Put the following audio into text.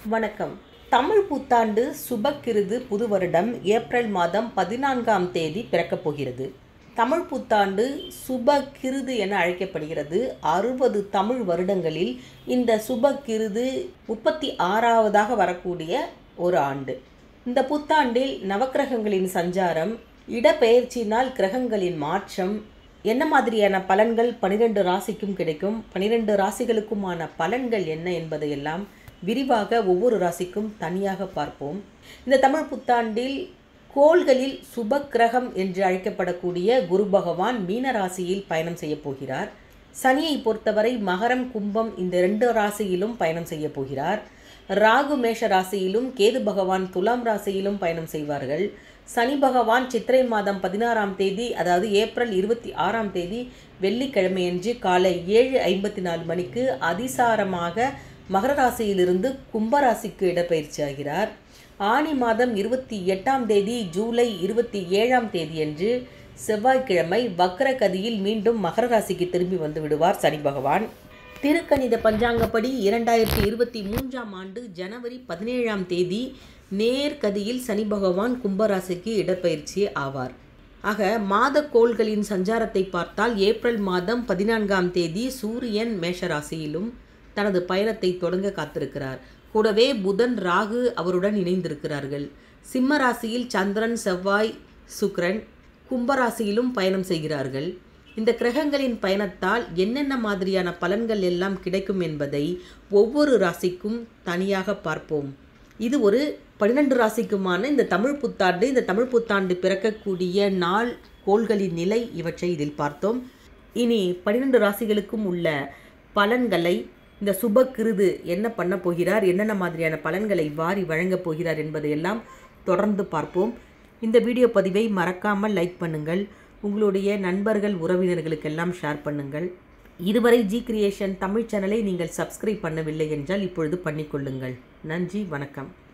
வணக்கம் தமிழ் புத்தாண்டு சுபக்கிருது புது வருடம் ஏப்ரல் மாதம் பதினான்காம் தேதி பிறக்கப் போகிறது தமிழ் புத்தாண்டு சுபக்கிருது என அழைக்கப்படுகிறது அறுபது தமிழ் வருடங்களில் இந்த சுபக்கிருது முப்பத்தி ஆறாவதாக வரக்கூடிய ஒரு ஆண்டு இந்த புத்தாண்டில் நவக்கிரகங்களின் சஞ்சாரம் இடப்பெயர்ச்சியினால் கிரகங்களின் மாற்றம் என்ன மாதிரியான பலன்கள் பனிரெண்டு ராசிக்கும் கிடைக்கும் பனிரெண்டு ராசிகளுக்குமான பலன்கள் என்ன என்பதையெல்லாம் விரிவாக ஒவ்வொரு ராசிக்கும் தனியாக பார்ப்போம் இந்த தமிழ் புத்தாண்டில் கோள்களில் சுப கிரகம் என்று அழைக்கப்படக்கூடிய குரு பகவான் மீன ராசியில் பயணம் செய்ய போகிறார் சனியை பொறுத்தவரை மகரம் கும்பம் இந்த ரெண்டு ராசியிலும் பயணம் செய்ய போகிறார் ராகு மேஷ ராசியிலும் கேது பகவான் துலாம் ராசியிலும் பயணம் செய்வார்கள் சனி பகவான் சித்திரை மாதம் பதினாறாம் தேதி அதாவது ஏப்ரல் இருபத்தி ஆறாம் தேதி வெள்ளிக்கிழமையன்று காலை ஏழு ஐம்பத்தி நாலு மணிக்கு அதிசாரமாக மகர ராசியிலிருந்து கும்பராசிக்கு இடப்பெயர்ச்சி ஆகிறார் ஆனி மாதம் இருபத்தி எட்டாம் தேதி ஜூலை இருபத்தி ஏழாம் தேதியன்று செவ்வாய்க்கிழமை வக்ரகதியில் மீண்டும் மகர ராசிக்கு திரும்பி வந்து விடுவார் சனி பகவான் திருக்கணித பஞ்சாங்கப்படி இரண்டாயிரத்தி இருபத்தி மூன்றாம் ஆண்டு ஜனவரி பதினேழாம் தேதி நேர்கதியில் சனி பகவான் கும்பராசிக்கு இடப்பெயர்ச்சி ஆவார் ஆக மாத கோள்களின் சஞ்சாரத்தை பார்த்தால் ஏப்ரல் மாதம் பதினான்காம் தேதி சூரியன் மேஷராசியிலும் தனது பயணத்தை தொடங்க காத்திருக்கிறார் கூடவே புதன் ராகு அவருடன் இணைந்திருக்கிறார்கள் சிம்ம ராசியில் சந்திரன் செவ்வாய் சுக்ரன் கும்பராசியிலும் பயணம் செய்கிறார்கள் இந்த கிரகங்களின் பயணத்தால் என்னென்ன மாதிரியான பலன்கள் எல்லாம் கிடைக்கும் என்பதை ஒவ்வொரு ராசிக்கும் தனியாக பார்ப்போம் இது ஒரு பன்னிரெண்டு ராசிக்குமான இந்த தமிழ் புத்தாண்டு இந்த தமிழ் புத்தாண்டு பிறக்கக்கூடிய நாள் கோள்களின் நிலை இவற்றை இதில் பார்த்தோம் இனி பன்னிரெண்டு ராசிகளுக்கும் உள்ள பலன்களை இந்த சுபக்கிருது என்ன பண்ண போகிறார் என்னென்ன மாதிரியான பலன்களை வாரி வழங்கப் போகிறார் என்பதையெல்லாம் தொடர்ந்து பார்ப்போம் இந்த வீடியோ பதிவை மறக்காமல் லைக் பண்ணுங்கள் உங்களுடைய நண்பர்கள் உறவினர்களுக்கெல்லாம் ஷேர் பண்ணுங்கள் இதுவரை ஜி கிரியேஷன் தமிழ் சேனலை நீங்கள் சப்ஸ்கிரைப் பண்ணவில்லை என்றால் இப்பொழுது பண்ணிக்கொள்ளுங்கள் நன்றி வணக்கம்